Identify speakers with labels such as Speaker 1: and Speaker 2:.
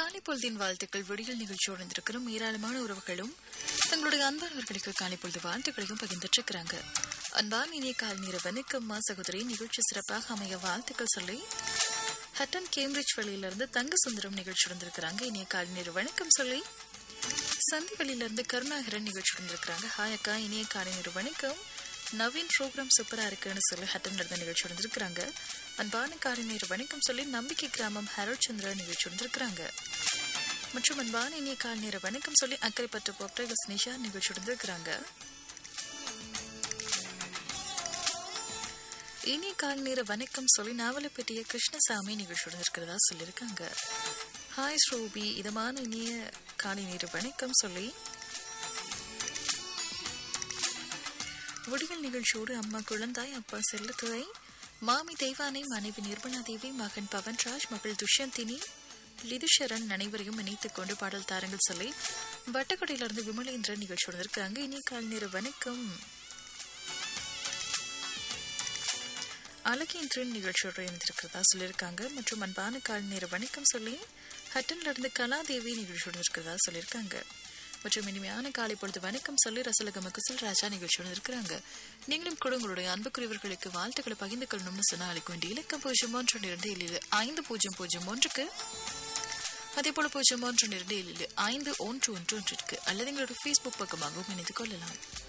Speaker 1: காலை பொழுதின் வாழ்த்துக்கள் விடியல் நிகழ்ச்சியோடு இருந்திருக்கிறோம் ஏராளமான உறவுகளும் தங்களுடைய அன்பானவர்களுக்கு காலை பொழுது வாழ்த்துக்களையும் பகிர்ந்துட்டு இருக்கிறாங்க அன்பான் இனிய கால் நீர வணக்கம்மா சகோதரி நிகழ்ச்சி சிறப்பாக அமைய வாழ்த்துக்கள் சொல்லி ஹட்டன் கேம்பிரிட்ஜ் வழியிலிருந்து தங்க சுந்தரம் நிகழ்ச்சி இருந்திருக்கிறாங்க இனிய கால் நீர் வணக்கம் சொல்லி சந்தி வழியிலிருந்து கருணாகரன் நிகழ்ச்சி இருந்திருக்கிறாங்க ஹாய் அக்கா இனிய காலை நீர் வணக்கம் நவீன் ப்ரோக்ராம் சூப்பரா இருக்குன்னு சொல்லி ஹட்டன் இருந்த நிகழ்ச்சி இருந்திருக்கிறாங்க அன்பான காலை நீர் வணக்கம் சொல்லி நம்பிக்கை கிராமம் ஹரோல் சந்திரா நிகழ்ச்சி இருந்திருக்கிறாங்க மற்றும் அன்பான இனிய கால் நேர வணக்கம் சொல்லி அக்கறைப்பட்ட போப்டேகஸ் நிஷா நிகழ்ச்சி இருந்திருக்கிறாங்க இனிய கால் நேர வணக்கம் சொல்லி நாவலப்பட்டிய கிருஷ்ணசாமி நிகழ்ச்சியுடன் இருக்கிறதா சொல்லியிருக்காங்க ஹாய் ஸ்ரூபி இதமான இனிய காலை நேர வணக்கம் சொல்லி விடியல் நிகழ்ச்சியோடு அம்மா குழந்தாய் அப்பா செல்லத்துறை மாமி தெய்வானை மனைவி நிர்மலா தேவி மகன் பவன்ராஜ் மகள் துஷ்யந்தினி லிதுஷரன் அனைவரையும் இணைத்துக் கொண்டு பாடல் தாரங்கள் சொல்லி வட்டக்கடையிலிருந்து விமலேந்திரன் நிகழ்ச்சியோடு இருக்காங்க இனி கால் நேர வணக்கம் அழகேந்திரன் நிகழ்ச்சியோடு இருந்திருக்கிறதா சொல்லியிருக்காங்க மற்றும் அன்பான கால் நேர வணக்கம் சொல்லி ஹட்டன்ல இருந்து கலாதேவி நிகழ்ச்சியோடு இருக்கிறதா சொல்லியிருக்காங்க மற்றும் இனிமையான காலை பொழுது வணக்கம் சொல்லி ரசலகம குசல் ராஜா நிகழ்ச்சியோடு இருக்கிறாங்க நீங்களும் கூட உங்களுடைய அன்புக்குரியவர்களுக்கு வாழ்த்துக்களை பகிர்ந்து கொள்ளணும்னு சொன்னா அழைக்க வேண்டிய இலக்கம் பூஜ்ஜியம் ஒன்று இரண்டு ஏழு ஐந்து பூஜ்ஜியம் பூஜ்ஜியம் ஒன்றுக்கு அதே போல பூஜ்ஜியம் ஒன்று இரண்டு ஏழு ஐந்து ஒன்று ஒன்று ஒன்றிற்கு அல்லது எங்களோட ஃபேஸ்புக் பக்கமாகவும் இணைந்து கொள்ளலாம்